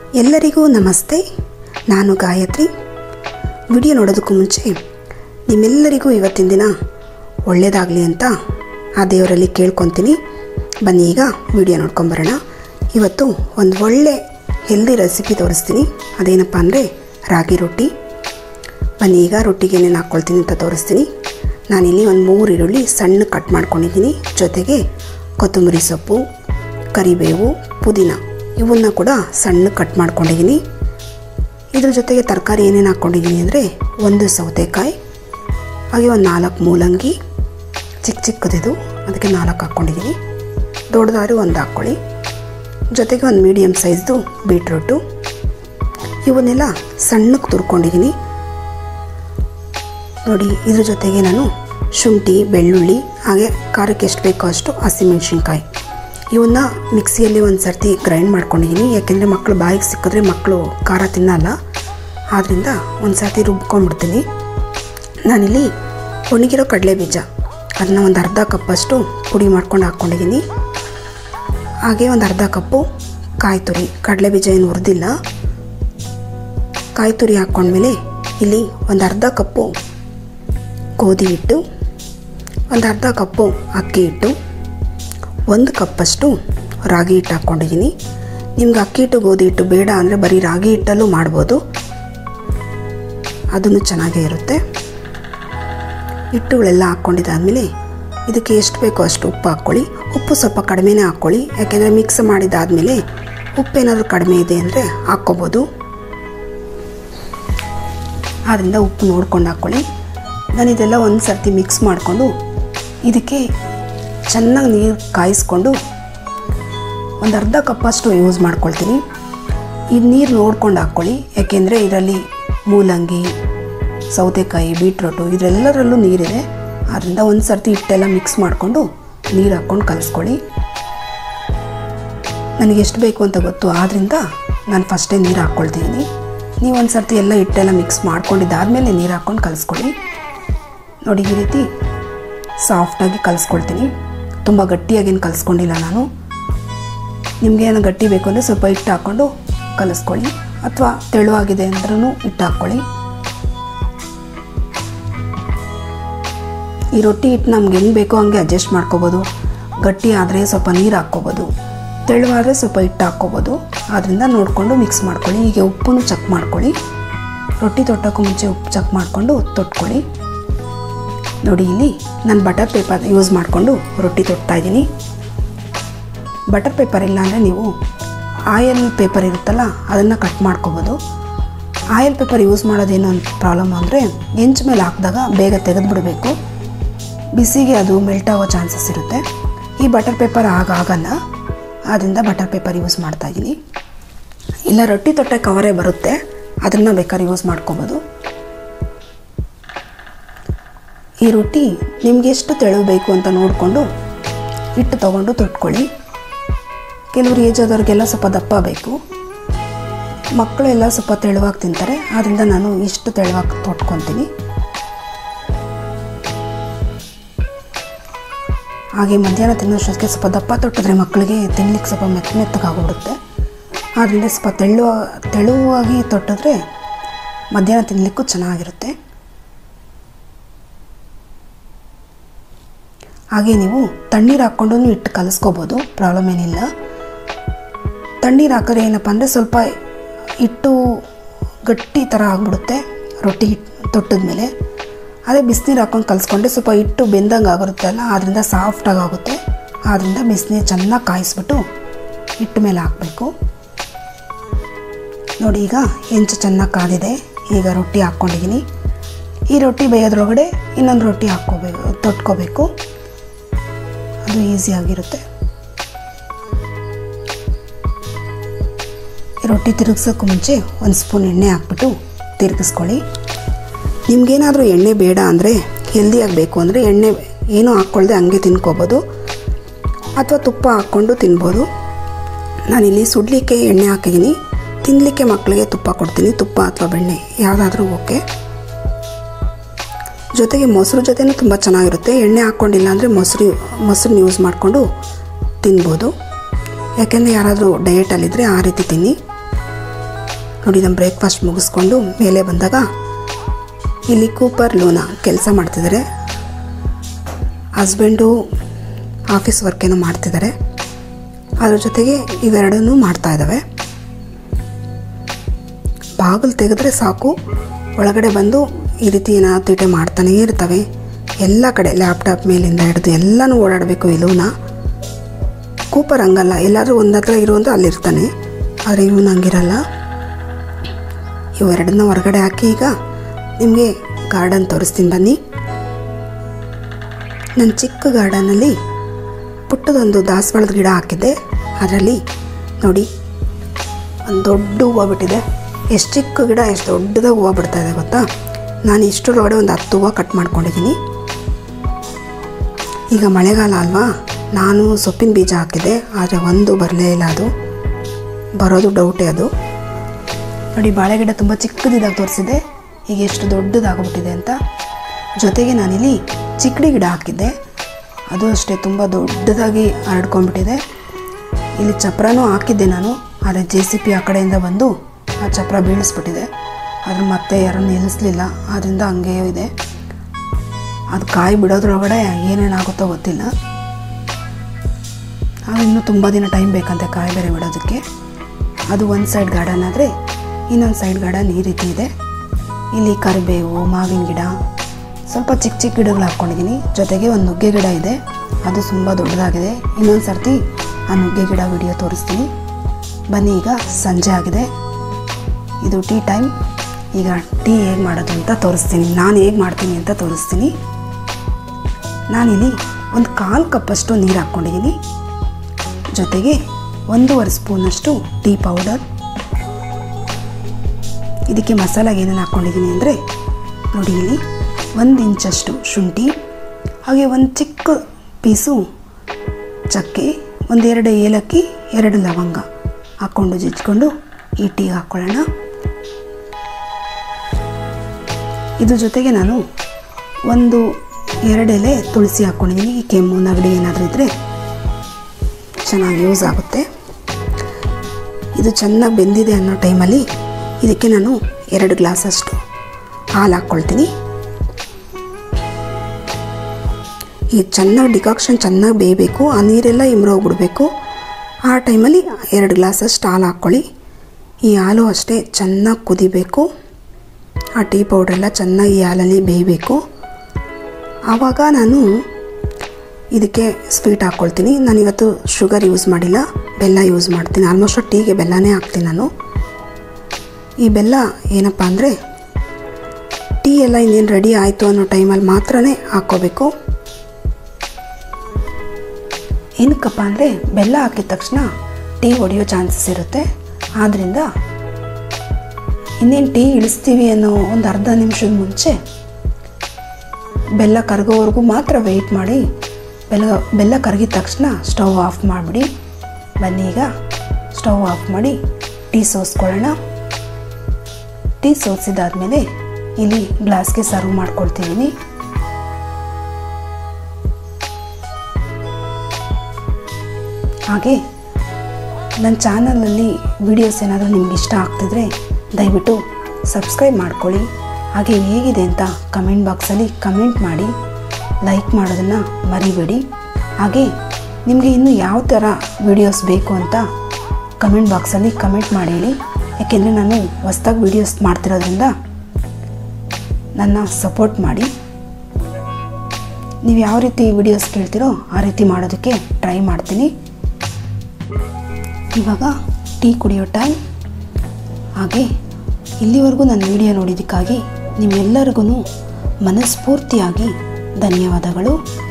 ಎಲ್ಲರಿಗೂ ನಮಸ್ತೆ ನಾನು ಗಾಯತ್ರಿ ವಿಡಿಯೋ ನೋಡೋದಕ್ಕೂ ಮುಂಚೆ ನಿಮ್ಮೆಲ್ಲರಿಗೂ ಇವತ್ತಿನ ದಿನ ಒಳ್ಳೆಯದಾಗಲಿ ಅಂತ ಆ ದೇವರಲ್ಲಿ ಕೇಳ್ಕೊತೀನಿ ಬನ್ನಿ ಈಗ ವಿಡಿಯೋ ನೋಡ್ಕೊಂಬರೋಣ ಇವತ್ತು ಒಂದು ಒಳ್ಳೆ ಹೆಲ್ದಿ ರೆಸಿಪಿ ತೋರಿಸ್ತೀನಿ ಅದೇನಪ್ಪ ಅಂದರೆ ರಾಗಿ ರೊಟ್ಟಿ ಬನ್ನಿ ಈಗ ರೊಟ್ಟಿಗೆ ಏನೇನು ಹಾಕ್ಕೊಳ್ತೀನಿ ಅಂತ ತೋರಿಸ್ತೀನಿ ನಾನಿಲ್ಲಿ ಒಂದು ಮೂರು ಈರುಳ್ಳಿ ಸಣ್ಣ ಕಟ್ ಮಾಡ್ಕೊಂಡಿದ್ದೀನಿ ಜೊತೆಗೆ ಕೊತ್ತಂಬರಿ ಸೊಪ್ಪು ಕರಿಬೇವು ಪುದೀನ ಇವನ್ನ ಕೂಡ ಸಣ್ಣ ಕಟ್ ಮಾಡ್ಕೊಂಡಿದ್ದೀನಿ ಇದ್ರ ಜೊತೆಗೆ ತರಕಾರಿ ಏನೇನು ಹಾಕ್ಕೊಂಡಿದ್ದೀನಿ ಅಂದರೆ ಒಂದು ಸೌತೆಕಾಯಿ ಹಾಗೆ ಒಂದು ನಾಲ್ಕು ಮೂಲಂಗಿ ಚಿಕ್ಕ ಚಿಕ್ಕದಿದು ಅದಕ್ಕೆ ನಾಲ್ಕು ಹಾಕ್ಕೊಂಡಿದ್ದೀನಿ ದೊಡ್ಡದಾರು ಒಂದು ಹಾಕ್ಕೊಳ್ಳಿ ಜೊತೆಗೆ ಒಂದು ಮೀಡಿಯಮ್ ಸೈಜ್ದು ಬೀಟ್ರೂಟು ಇವನ್ನೆಲ್ಲ ಸಣ್ಣಕ್ಕೆ ತುರ್ಕೊಂಡಿದ್ದೀನಿ ನೋಡಿ ಇದ್ರ ಜೊತೆಗೆ ನಾನು ಶುಂಠಿ ಬೆಳ್ಳುಳ್ಳಿ ಹಾಗೆ ಖಾರಕ್ಕೆ ಎಷ್ಟು ಬೇಕೋ ಅಷ್ಟು ಹಸಿಮೆಣ್ಸಿನ್ಕಾಯಿ ಇವನ್ನ ಮಿಕ್ಸಿಯಲ್ಲಿ ಒಂದು ಸರ್ತಿ ಗ್ರೈಂಡ್ ಮಾಡ್ಕೊಂಡಿದ್ದೀನಿ ಯಾಕೆಂದರೆ ಮಕ್ಕಳು ಬಾಯಿಗೆ ಸಿಕ್ಕಿದ್ರೆ ಮಕ್ಕಳು ಖಾರ ತಿನ್ನಲ್ಲ ಆದ್ದರಿಂದ ಒಂದು ಸರ್ತಿ ರುಬ್ಕೊಂಡ್ಬಿಡ್ತೀನಿ ನಾನಿಲ್ಲಿ ಒಣಗಿರೋ ಕಡಲೆ ಬೀಜ ಅದನ್ನ ಒಂದು ಅರ್ಧ ಕಪ್ಪಷ್ಟು ಪುಡಿ ಮಾಡ್ಕೊಂಡು ಹಾಕ್ಕೊಂಡಿದ್ದೀನಿ ಹಾಗೆ ಒಂದು ಅರ್ಧ ಕಪ್ಪು ಕಾಯಿ ತುರಿ ಕಡಲೆ ಬೀಜ ಏನು ಹುರಿದಿಲ್ಲ ಕಾಯಿ ತುರಿ ಹಾಕ್ಕೊಂಡ್ಮೇಲೆ ಇಲ್ಲಿ ಒಂದು ಅರ್ಧ ಕಪ್ಪು ಗೋಧಿ ಹಿಟ್ಟು ಒಂದು ಅರ್ಧ ಕಪ್ಪು ಅಕ್ಕಿ ಹಿಟ್ಟು ಒಂದು ಕಪ್ಪಷ್ಟು ರಾಗಿ ಹಿಟ್ಟು ಹಾಕ್ಕೊಂಡಿದ್ದೀನಿ ನಿಮ್ಗೆ ಅಕ್ಕಿ ಹಿಟ್ಟು ಗೋಧಿ ಹಿಟ್ಟು ಬೇಡ ಅಂದರೆ ಬರೀ ರಾಗಿ ಹಿಟ್ಟಲ್ಲೂ ಮಾಡ್ಬೋದು ಅದನ್ನು ಚೆನ್ನಾಗೇ ಇರುತ್ತೆ ಹಿಟ್ಟುಗಳೆಲ್ಲ ಹಾಕ್ಕೊಂಡಿದ್ದಾದಮೇಲೆ ಇದಕ್ಕೆ ಎಷ್ಟು ಬೇಕೋ ಅಷ್ಟು ಉಪ್ಪು ಹಾಕ್ಕೊಳ್ಳಿ ಉಪ್ಪು ಸ್ವಲ್ಪ ಕಡಿಮೆನೇ ಹಾಕ್ಕೊಳ್ಳಿ ಯಾಕೆಂದರೆ ಮಿಕ್ಸ್ ಮಾಡಿದಾದಮೇಲೆ ಉಪ್ಪೇನಾದರೂ ಕಡಿಮೆ ಇದೆ ಅಂದರೆ ಹಾಕ್ಕೋಬೋದು ಆದ್ದರಿಂದ ಉಪ್ಪು ನೋಡ್ಕೊಂಡು ಹಾಕ್ಕೊಳ್ಳಿ ನಾನು ಇದೆಲ್ಲ ಒಂದು ಸರ್ತಿ ಮಿಕ್ಸ್ ಮಾಡಿಕೊಂಡು ಇದಕ್ಕೆ ಚೆನ್ನಾಗಿ ನೀರು ಕಾಯಿಸ್ಕೊಂಡು ಒಂದು ಅರ್ಧ ಕಪ್ಪಷ್ಟು ಯೂಸ್ ಮಾಡ್ಕೊಳ್ತೀನಿ ಈ ನೀರು ನೋಡ್ಕೊಂಡು ಹಾಕ್ಕೊಳ್ಳಿ ಯಾಕೆಂದರೆ ಇದರಲ್ಲಿ ಮೂಲಂಗಿ ಸೌತೆಕಾಯಿ ಬೀಟ್ರೋಟು ಇದರೆಲ್ಲರಲ್ಲೂ ನೀರಿದೆ ಆದ್ದರಿಂದ ಒಂದು ಸರ್ತಿ ಹಿಟ್ಟೆಲ್ಲ ಮಿಕ್ಸ್ ಮಾಡಿಕೊಂಡು ನೀರು ಹಾಕ್ಕೊಂಡು ಕಲಿಸ್ಕೊಳ್ಳಿ ನನಗೆ ಎಷ್ಟು ಬೇಕು ಅಂತ ಗೊತ್ತು ಆದ್ದರಿಂದ ನಾನು ಫಸ್ಟೇ ನೀರು ಹಾಕ್ಕೊಳ್ತೀನಿ ನೀವು ಒಂದು ಸರ್ತಿ ಎಲ್ಲ ಹಿಟ್ಟೆಲ್ಲ ಮಿಕ್ಸ್ ಮಾಡ್ಕೊಂಡಿದ್ದಾದಮೇಲೆ ನೀರು ಹಾಕ್ಕೊಂಡು ಕಲಿಸ್ಕೊಳ್ಳಿ ನೋಡಿ ಈ ರೀತಿ ಸಾಫ್ಟಾಗಿ ಕಲಿಸ್ಕೊಳ್ತೀನಿ ತುಂಬ ಗಟ್ಟಿಯಾಗೇನು ಕಲಿಸ್ಕೊಂಡಿಲ್ಲ ನಾನು ನಿಮಗೆ ಏನೋ ಗಟ್ಟಿ ಬೇಕು ಅಂದರೆ ಸ್ವಲ್ಪ ಹಿಟ್ಟು ಹಾಕ್ಕೊಂಡು ಕಲಿಸ್ಕೊಳ್ಳಿ ಅಥವಾ ತೆಳುವಾಗಿದೆ ಅಂದ್ರೂ ಹಿಟ್ಟು ಹಾಕ್ಕೊಳ್ಳಿ ಈ ರೊಟ್ಟಿ ಹಿಟ್ಟು ನಮ್ಗೆ ಹೆಂಗೆ ಬೇಕೋ ಹಂಗೆ ಅಡ್ಜಸ್ಟ್ ಮಾಡ್ಕೋಬೋದು ಗಟ್ಟಿ ಆದರೆ ಸ್ವಲ್ಪ ನೀರು ಹಾಕ್ಕೋಬೋದು ತೆಳುವಾದರೆ ಸ್ವಲ್ಪ ಹಿಟ್ಟು ಹಾಕ್ಕೋಬೋದು ಆದ್ದರಿಂದ ನೋಡಿಕೊಂಡು ಮಿಕ್ಸ್ ಮಾಡ್ಕೊಳ್ಳಿ ಹೀಗೆ ಉಪ್ಪನ್ನು ಚೆಕ್ ಮಾಡ್ಕೊಳ್ಳಿ ರೊಟ್ಟಿ ತೊಟ್ಟೋಕ್ಕೂ ಮುಂಚೆ ಉಪ್ಪು ಚೆಕ್ ಮಾಡಿಕೊಂಡು ತೊಟ್ಕೊಳ್ಳಿ ನೋಡಿ ಇಲ್ಲಿ ನಾನು ಬಟರ್ ಪೇಪರ್ ಯೂಸ್ ಮಾಡಿಕೊಂಡು ರೊಟ್ಟಿ ತೊಟ್ತಾ ಇದ್ದೀನಿ ಬಟರ್ ಪೇಪರ್ ಇಲ್ಲ ಅಂದರೆ ನೀವು ಆಯಲ್ ಪೇಪರ್ ಇರುತ್ತಲ್ಲ ಅದನ್ನು ಕಟ್ ಮಾಡ್ಕೋಬೋದು ಆಯಲ್ ಪೇಪರ್ ಯೂಸ್ ಮಾಡೋದೇನು ಅಂತ ಪ್ರಾಬ್ಲಮ್ ಅಂದರೆ ಹೆಂಚು ಮೇಲೆ ಹಾಕಿದಾಗ ಬೇಗ ತೆಗೆದುಬಿಡಬೇಕು ಬಿಸಿಗೆ ಅದು ಮೆಲ್ಟ್ ಆಗೋ ಚಾನ್ಸಸ್ ಇರುತ್ತೆ ಈ ಬಟರ್ ಪೇಪರ್ ಆಗಾಗಲ್ಲ ಆದ್ದರಿಂದ ಬಟರ್ ಪೇಪರ್ ಯೂಸ್ ಮಾಡ್ತಾಯಿದ್ದೀನಿ ಇಲ್ಲ ರೊಟ್ಟಿ ತೊಟ್ಟೆ ಕವರೇ ಬರುತ್ತೆ ಅದನ್ನು ಬೇಕಾದ್ರೆ ಯೂಸ್ ಮಾಡ್ಕೋಬೋದು ಈ ರೊಟ್ಟಿ ನಿಮ್ಗೆ ಎಷ್ಟು ತೆಳು ಬೇಕು ಅಂತ ನೋಡಿಕೊಂಡು ಹಿಟ್ಟು ತೊಗೊಂಡು ತೊಟ್ಕೊಳ್ಳಿ ಕೆಲವರು ಏಜ್ ಆದವ್ರಿಗೆಲ್ಲ ಸ್ವಲ್ಪ ದಪ್ಪ ಬೇಕು ಮಕ್ಕಳು ಎಲ್ಲ ಸ್ವಲ್ಪ ತೆಳುವಾಗಿ ತಿಂತಾರೆ ಆದ್ದರಿಂದ ನಾನು ಇಷ್ಟು ತೆಳುವಾಗಿ ತೊಟ್ಕೊತೀನಿ ಹಾಗೆ ಮಧ್ಯಾಹ್ನ ತಿನ್ನೋಷ್ಟೊತ್ತಿಗೆ ಸ್ವಲ್ಪ ದಪ್ಪ ತೊಟ್ಟಿದ್ರೆ ಮಕ್ಕಳಿಗೆ ತಿನ್ಲಿಕ್ಕೆ ಸ್ವಲ್ಪ ಮೆತ್ತ ಮೆತ್ತಗಾಗ್ಬಿಡುತ್ತೆ ಆದ್ದರಿಂದ ಸ್ವಲ್ಪ ತೆಳ್ಳು ತೆಳುವಾಗಿ ತೊಟ್ಟಿದ್ರೆ ಮಧ್ಯಾಹ್ನ ತಿನ್ನಲಿಕ್ಕೂ ಚೆನ್ನಾಗಿರುತ್ತೆ ಹಾಗೆ ನೀವು ತಣ್ಣೀರು ಹಾಕ್ಕೊಂಡು ಹಿಟ್ಟು ಕಲಿಸ್ಕೋಬೋದು ಪ್ರಾಬ್ಲಮ್ ಏನಿಲ್ಲ ತಣ್ಣೀರು ಹಾಕಿದ್ರೆ ಏನಪ್ಪ ಅಂದರೆ ಸ್ವಲ್ಪ ಹಿಟ್ಟು ಗಟ್ಟಿ ಥರ ಆಗಿಬಿಡುತ್ತೆ ರೊಟ್ಟಿ ಹಿಟ್ಟು ತೊಟ್ಟದ ಮೇಲೆ ಅದೇ ಬಿಸಿನೀರು ಹಾಕ್ಕೊಂಡು ಕಲಿಸ್ಕೊಂಡ್ರೆ ಸ್ವಲ್ಪ ಹಿಟ್ಟು ಬೆಂದಂಗೆ ಆಗಿರುತ್ತಲ್ಲ ಆದ್ದರಿಂದ ಸಾಫ್ಟಾಗಿ ಆಗುತ್ತೆ ಆದ್ದರಿಂದ ಬಿಸಿನೀರು ಚೆನ್ನಾಗಿ ಕಾಯಿಸ್ಬಿಟ್ಟು ಹಿಟ್ಟು ಮೇಲೆ ಹಾಕಬೇಕು ನೋಡಿ ಈಗ ಹೆಂಚು ಚೆನ್ನಾಗಿ ಕಾದಿದೆ ಈಗ ರೊಟ್ಟಿ ಹಾಕ್ಕೊಂಡಿದ್ದೀನಿ ಈ ರೊಟ್ಟಿ ಬೇಯೋದ್ರೊಳಗಡೆ ಇನ್ನೊಂದು ರೊಟ್ಟಿ ಹಾಕ್ಕೋಬೇಕು ತೊಟ್ಕೋಬೇಕು ಅದು ಈಸಿಯಾಗಿರುತ್ತೆ ರೊಟ್ಟಿ ತಿರುಗ್ಸೋಕ್ಕೂ ಮುಂಚೆ ಒಂದು ಸ್ಪೂನ್ ಎಣ್ಣೆ ಹಾಕ್ಬಿಟ್ಟು ತಿರುಗಿಸ್ಕೊಳ್ಳಿ ನಿಮಗೇನಾದರೂ ಎಣ್ಣೆ ಬೇಡ ಅಂದರೆ ಹೆಲ್ದಿಯಾಗಿ ಬೇಕು ಅಂದರೆ ಎಣ್ಣೆ ಏನೂ ಹಾಕ್ಕೊಳ್ದೆ ಹಂಗೆ ತಿನ್ಕೋಬೋದು ಅಥವಾ ತುಪ್ಪ ಹಾಕ್ಕೊಂಡು ತಿನ್ಬೋದು ನಾನಿಲ್ಲಿ ಸುಡಲಿಕ್ಕೆ ಎಣ್ಣೆ ಹಾಕಿದ್ದೀನಿ ತಿನ್ನಲಿಕ್ಕೆ ಮಕ್ಕಳಿಗೆ ತುಪ್ಪ ಕೊಡ್ತೀನಿ ತುಪ್ಪ ಅಥವಾ ಬೆಣ್ಣೆ ಯಾವುದಾದ್ರೂ ಓಕೆ ಜೊತೆಗೆ ಮೊಸರು ಜೊತೆನೂ ತುಂಬ ಚೆನ್ನಾಗಿರುತ್ತೆ ಎಣ್ಣೆ ಹಾಕ್ಕೊಂಡಿಲ್ಲ ಅಂದರೆ ಮೊಸರು ಮೊಸರನ್ನ ಯೂಸ್ ಮಾಡಿಕೊಂಡು ತಿನ್ಬೋದು ಯಾಕೆಂದರೆ ಯಾರಾದರೂ ಡಯಟಲ್ಲಿದ್ದರೆ ಆ ರೀತಿ ತಿನ್ನಿ ನೋಡಿ ನಮ್ಮ ಬ್ರೇಕ್ಫಾಸ್ಟ್ ಮುಗಿಸ್ಕೊಂಡು ಮೇಲೆ ಬಂದಾಗ ಇಲ್ಲಿ ಕೂಪರ್ ಲೂನಾ ಕೆಲಸ ಮಾಡ್ತಿದ್ದಾರೆ ಹಸ್ಬೆಂಡು ಆಫೀಸ್ ವರ್ಕ್ ಏನೋ ಮಾಡ್ತಿದ್ದಾರೆ ಅದ್ರ ಜೊತೆಗೆ ಇವೆರಡನ್ನೂ ಮಾಡ್ತಾ ಇದ್ದಾವೆ ಬಾಗಿಲು ತೆಗೆದ್ರೆ ಸಾಕು ಒಳಗಡೆ ಬಂದು ಈ ರೀತಿ ಏನಾದ್ರು ತೀಟೆ ಮಾಡ್ತಾನೇ ಇರ್ತವೆ ಎಲ್ಲ ಕಡೆ ಲ್ಯಾಪ್ಟಾಪ್ ಮೇಲಿಂದ ಹಿಡಿದು ಎಲ್ಲನೂ ಓಡಾಡಬೇಕು ಇಲೂನ ಕೂಪರ್ ಹಂಗಲ್ಲ ಎಲ್ಲಾದರೂ ಒಂದು ಹತ್ರ ಇರುವಂತ ಅಲ್ಲಿರ್ತಾನೆ ಆದರೆ ಇವನು ಹಂಗಿರಲ್ಲ ಇವೆರಡನ್ನ ಹೊರಗಡೆ ಹಾಕಿ ಈಗ ನಿಮಗೆ ಗಾರ್ಡನ್ ತೋರಿಸ್ತೀನಿ ಬನ್ನಿ ನನ್ನ ಚಿಕ್ಕ ಗಾರ್ಡನಲ್ಲಿ ಪುಟ್ಟದೊಂದು ದಾಸವಾಳದ ಗಿಡ ಹಾಕಿದ್ದೆ ಅದರಲ್ಲಿ ನೋಡಿ ಒಂದು ದೊಡ್ಡ ಹೂವು ಬಿಟ್ಟಿದೆ ಎಷ್ಟು ಚಿಕ್ಕ ಗಿಡ ಎಷ್ಟು ದೊಡ್ಡದಾಗಿ ಹೂವು ಬಿಡ್ತಾ ಇದೆ ಗೊತ್ತಾ ನಾನು ಇಷ್ಟರೊಳಗಡೆ ಒಂದು ಹತ್ತು ಹೂವು ಕಟ್ ಮಾಡ್ಕೊಂಡಿದ್ದೀನಿ ಈಗ ಮಳೆಗಾಲ ಅಲ್ವಾ ನಾನು ಸೊಪ್ಪಿನ ಬೀಜ ಹಾಕಿದ್ದೆ ಆದರೆ ಒಂದು ಬರಲೇ ಇಲ್ಲ ಅದು ಬರೋದು ಡೌಟೇ ಅದು ನೋಡಿ ಬಾಳೆ ಗಿಡ ತುಂಬ ಚಿಕ್ಕದಿದಾಗ ತೋರಿಸಿದೆ ಈಗ ಎಷ್ಟು ದೊಡ್ಡದಾಗ್ಬಿಟ್ಟಿದೆ ಅಂತ ಜೊತೆಗೆ ನಾನಿಲ್ಲಿ ಚಿಕ್ಕಡಿ ಗಿಡ ಹಾಕಿದ್ದೆ ಅದು ಅಷ್ಟೇ ತುಂಬ ದೊಡ್ಡದಾಗಿ ಹರಡ್ಕೊಂಡ್ಬಿಟ್ಟಿದೆ ಇಲ್ಲಿ ಚಪ್ರನೂ ಹಾಕಿದ್ದೆ ನಾನು ಆದರೆ ಜೆ ಸಿ ಪಿ ಆ ಕಡೆಯಿಂದ ಬಂದು ಆ ಚಪ್ರ ಬೀಳಿಸ್ಬಿಟ್ಟಿದೆ ಅದ್ರ ಮತ್ತೆ ಯಾರನ್ನು ನಿಲ್ಲಿಸ್ಲಿಲ್ಲ ಆದ್ದರಿಂದ ಹಂಗೇ ಇದೆ ಅದು ಕಾಯಿ ಬಿಡೋದ್ರೊಳಗಡೆ ಏನೇನಾಗುತ್ತೋ ಗೊತ್ತಿಲ್ಲ ಅದು ಇನ್ನೂ ತುಂಬ ದಿನ ಟೈಮ್ ಬೇಕಂತೆ ಕಾಯಿ ಬೇರೆ ಬಿಡೋದಕ್ಕೆ ಅದು ಒಂದು ಸೈಡ್ ಗಾರ್ಡನ್ ಆದರೆ ಇನ್ನೊಂದು ಸೈಡ್ ಗಾರ್ಡನ್ ಈ ರೀತಿ ಇದೆ ಇಲ್ಲಿ ಕರಿಬೇವು ಮಾವಿನ ಗಿಡ ಸ್ವಲ್ಪ ಚಿಕ್ಕ ಚಿಕ್ಕ ಗಿಡಗಳು ಹಾಕ್ಕೊಂಡಿದ್ದೀನಿ ಜೊತೆಗೆ ಒಂದು ನುಗ್ಗೆ ಗಿಡ ಇದೆ ಅದು ತುಂಬ ದೊಡ್ಡದಾಗಿದೆ ಇನ್ನೊಂದು ಸರ್ತಿ ಆ ನುಗ್ಗೆ ಗಿಡ ವಿಡಿಯೋ ತೋರಿಸ್ತೀನಿ ಬನ್ನಿ ಈಗ ಸಂಜೆ ಆಗಿದೆ ಇದು ಟೀ ಟೈಮ್ ಈಗ ಟೀ ಹೇಗೆ ಮಾಡೋದು ಅಂತ ತೋರಿಸ್ತೀನಿ ನಾನು ಹೇಗೆ ಮಾಡ್ತೀನಿ ಅಂತ ತೋರಿಸ್ತೀನಿ ನಾನಿಲ್ಲಿ ಒಂದು ಕಾಲು ಕಪ್ಪಷ್ಟು ನೀರು ಹಾಕ್ಕೊಂಡಿದ್ದೀನಿ ಜೊತೆಗೆ ಒಂದೂವರೆ ಸ್ಪೂನಷ್ಟು ಟೀ ಪೌಡರ್ ಇದಕ್ಕೆ ಮಸಾಲಾಗೆ ಏನೇನು ಹಾಕ್ಕೊಂಡಿದ್ದೀನಿ ಅಂದರೆ ನೋಡಿ ಇಲ್ಲಿ ಒಂದು ಇಂಚಷ್ಟು ಶುಂಠಿ ಹಾಗೆ ಒಂದು ಚಿಕ್ಕ ಪೀಸು ಚಕ್ಕೆ ಒಂದೆರಡು ಏಲಕ್ಕಿ ಎರಡು ಲವಂಗ ಹಾಕ್ಕೊಂಡು ಜಜ್ಕೊಂಡು ಈ ಟೀಗೆ ಹಾಕ್ಕೊಳ್ಳೋಣ ಇದ್ರ ಜೊತೆಗೆ ನಾನು ಒಂದು ಎರಡು ಎಲೆ ತುಳಸಿ ಹಾಕ್ಕೊಂಡಿದ್ದೀನಿ ಈ ಕೆಮ್ಮು ನೆಗಡಿ ಏನಾದರೂ ಇದ್ದರೆ ಚೆನ್ನಾಗಿ ಯೂಸ್ ಆಗುತ್ತೆ ಇದು ಚೆನ್ನಾಗಿ ಬೆಂದಿದೆ ಅನ್ನೋ ಟೈಮಲ್ಲಿ ಇದಕ್ಕೆ ನಾನು ಎರಡು ಗ್ಲಾಸಷ್ಟು ಹಾಲು ಹಾಕ್ಕೊಳ್ತೀನಿ ಈ ಚೆನ್ನಾಗಿ ಡಿಕಾಕ್ಷನ್ ಚೆನ್ನಾಗಿ ಬೇಯಬೇಕು ಆ ನೀರೆಲ್ಲ ಇಮ್ರೋಗ್ಬಿಡ್ಬೇಕು ಆ ಟೈಮಲ್ಲಿ ಎರಡು ಗ್ಲಾಸಷ್ಟು ಹಾಲು ಹಾಕ್ಕೊಳ್ಳಿ ಈ ಹಾಲು ಅಷ್ಟೇ ಚೆನ್ನಾಗಿ ಕುದಿಬೇಕು ಆ ಟೀ ಪೌಡ್ರೆಲ್ಲ ಚೆನ್ನಾಗಿ ಈ ಹಾಲಲ್ಲಿ ಬೇಯಬೇಕು ಆವಾಗ ನಾನು ಇದಕ್ಕೆ ಸ್ವೀಟ್ ಹಾಕ್ಕೊಳ್ತೀನಿ ನಾನಿವತ್ತು ಶುಗರ್ ಯೂಸ್ ಮಾಡಿಲ್ಲ ಬೆಲ್ಲ ಯೂಸ್ ಮಾಡ್ತೀನಿ ಆಲ್ಮೋಸ್ಟ್ ಟೀಗೆ ಬೆಲ್ಲನೇ ಹಾಕ್ತೀನಿ ನಾನು ಈ ಬೆಲ್ಲ ಏನಪ್ಪ ಅಂದರೆ ಟೀ ಎಲ್ಲ ಇನ್ನೇನು ರೆಡಿ ಆಯಿತು ಅನ್ನೋ ಟೈಮಲ್ಲಿ ಮಾತ್ರನೇ ಹಾಕ್ಕೋಬೇಕು ಏನಕ್ಕಪ್ಪ ಅಂದರೆ ಬೆಲ್ಲ ಹಾಕಿದ ತಕ್ಷಣ ಟೀ ಹೊಡೆಯೋ ಚಾನ್ಸಸ್ ಇರುತ್ತೆ ಆದ್ದರಿಂದ ಇನ್ನೇನು ಟೀ ಇಳಿಸ್ತೀವಿ ಅನ್ನೋ ಒಂದು ಅರ್ಧ ನಿಮಿಷದ ಮುಂಚೆ ಬೆಲ್ಲ ಕರಗೋವರೆಗೂ ಮಾತ್ರ ವೆಯ್ಟ್ ಮಾಡಿ ಬೆಲ್ಲ ಬೆಲ್ಲ ಕರಗಿದ ತಕ್ಷಣ ಸ್ಟವ್ ಆಫ್ ಮಾಡಿಬಿಡಿ ಬನ್ನಿ ಈಗ ಸ್ಟವ್ ಆಫ್ ಮಾಡಿ ಟೀ ಸೋಸ್ಕೊಳ್ಳೋಣ ಟೀ ಸೋಸಿದಾದ್ಮೇಲೆ ಇಲ್ಲಿ ಗ್ಲಾಸ್ಗೆ ಸರ್ವ್ ಮಾಡ್ಕೊಳ್ತಿದ್ದೀನಿ ಹಾಗೆ ನನ್ನ ಚಾನಲಲ್ಲಿ ವಿಡಿಯೋಸ್ ಏನಾದರೂ ನಿಮ್ಗೆ ಇಷ್ಟ ಆಗ್ತಿದ್ರೆ ದಯವಿಟ್ಟು ಸಬ್ಸ್ಕ್ರೈಬ್ ಮಾಡ್ಕೊಳ್ಳಿ ಹಾಗೆ ಹೇಗಿದೆ ಅಂತ ಕಮೆಂಟ್ ಬಾಕ್ಸಲ್ಲಿ ಕಮೆಂಟ್ ಮಾಡಿ ಲೈಕ್ ಮಾಡೋದನ್ನು ಮರಿಬೇಡಿ ಹಾಗೆ ನಿಮಗೆ ಇನ್ನು ಯಾವ ಥರ ವಿಡಿಯೋಸ್ ಬೇಕು ಅಂತ ಕಮೆಂಟ್ ಬಾಕ್ಸಲ್ಲಿ ಕಮೆಂಟ್ ಮಾಡಿ ಹೇಳಿ ಯಾಕೆಂದರೆ ನಾನು ಹೊಸ್ದಾಗಿ ವಿಡಿಯೋಸ್ ಮಾಡ್ತಿರೋದ್ರಿಂದ ನನ್ನ ಸಪೋರ್ಟ್ ಮಾಡಿ ನೀವು ಯಾವ ರೀತಿ ವಿಡಿಯೋಸ್ ಕೇಳ್ತೀರೋ ಆ ರೀತಿ ಮಾಡೋದಕ್ಕೆ ಟ್ರೈ ಮಾಡ್ತೀನಿ ಇವಾಗ ಟೀ ಕುಡಿಯೋ ಟೈಮ್ ಹಾಗೆ ಇಲ್ಲಿವರೆಗೂ ನನ್ನ ವಿಡಿಯೋ ನೋಡಿದ್ದಕ್ಕಾಗಿ ನಿಮ್ಮೆಲ್ಲರಿಗೂ ಮನಸ್ಫೂರ್ತಿಯಾಗಿ ಧನ್ಯವಾದಗಳು